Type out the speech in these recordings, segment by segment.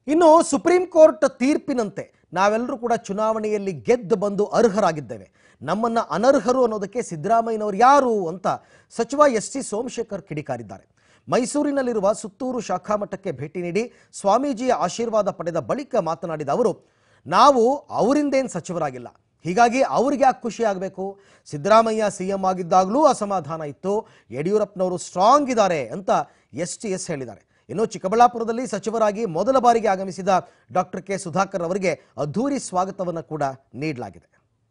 ಇನ್ನು supreme court ತೀರ್ಪಿನಂತೆ ನಾವೆಲ್ಲರೂ ಕೂಡ ಚುನಾವಣೆಯಲ್ಲಿ ಗೆದ್ದು ಬಂದು ಅರ್ಹರಾಗಿದ್ದೇವೆ ನಮ್ಮನ್ನ ಅನರ್ಹರು ಅನ್ನೋದಕ್ಕೆ ಸಿದ್ದರಾಮಯ್ಯನವರು ಯಾರು ಅಂತ ಸಚಿವ ಎಸ್ ಟಿ ಸೋಮಶೇಖರ್ ಕಿಡಿಕಾರಿದ್ದಾರೆ ಮೈಸೂರಿನಲ್ಲಿರುವ ಸುತ್ತೂರು ಶಾಖಾ ಮಠಕ್ಕೆ ಭೇಟಿ ನೀಡಿ ಸ್ವಾಮೀಜಿಯ ಆಶೀರ್ವಾದ ಪಡೆದ ಬಳಿಕ ಮಾತನಾಡಿದ ಅವರು ನಾವು ಅವರಿಂದೇನು ಸಚಿವರಾಗಿಲ್ಲ ಹೀಗಾಗಿ ಅವ್ರಿಗೆ ಯಾಕೆ ಖುಷಿ ಆಗಬೇಕು ಸಿದ್ದರಾಮಯ್ಯ ಸಿ ಎಂ ಆಗಿದ್ದಾಗಲೂ ಅಸಮಾಧಾನ ಇತ್ತು ಯಡಿಯೂರಪ್ಪನವರು ಸ್ಟ್ರಾಂಗ್ ಇದ್ದಾರೆ ಅಂತ ಎಸ್ ಟಿ ಎಸ್ ಹೇಳಿದ್ದಾರೆ ಇನ್ನು ಚಿಕ್ಕಬಳ್ಳಾಪುರದಲ್ಲಿ ಸಚಿವರಾಗಿ ಮೊದಲ ಬಾರಿಗೆ ಆಗಮಿಸಿದ ಡಾಕ್ಟರ್ ಕೆ ಸುಧಾಕರ್ ಅವರಿಗೆ ಅದ್ಧೂರಿ ಸ್ವಾಗತವನ್ನು ಕೂಡ ನೀಡಲಾಗಿದೆ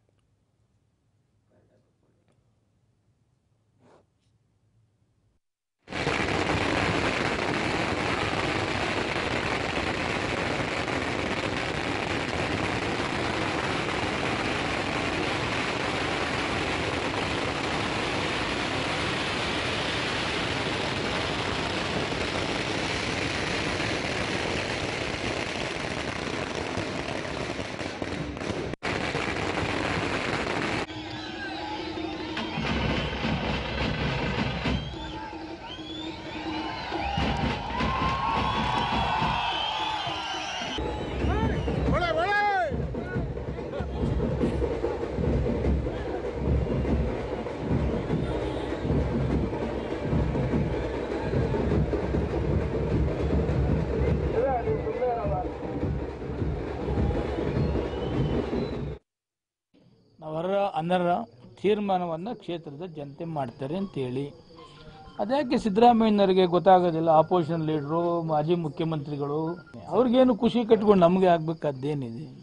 ಅವರ ಅನರ್ಹ ತೀರ್ಮಾನವನ್ನು ಕ್ಷೇತ್ರದ ಜನತೆ ಮಾಡ್ತಾರೆ ಅಂತೇಳಿ ಅದ್ಯಾಕೆ ಸಿದ್ದರಾಮಯ್ಯನವರಿಗೆ ಗೊತ್ತಾಗೋದಿಲ್ಲ ಆಪೋಸಿಷನ್ ಲೀಡ್ರು ಮಾಜಿ ಮುಖ್ಯಮಂತ್ರಿಗಳು ಅವ್ರಿಗೇನು ಖುಷಿ ಕಟ್ಕೊಂಡು ನಮಗೆ ಆಗ್ಬೇಕಾದ್ದೇನಿದೆ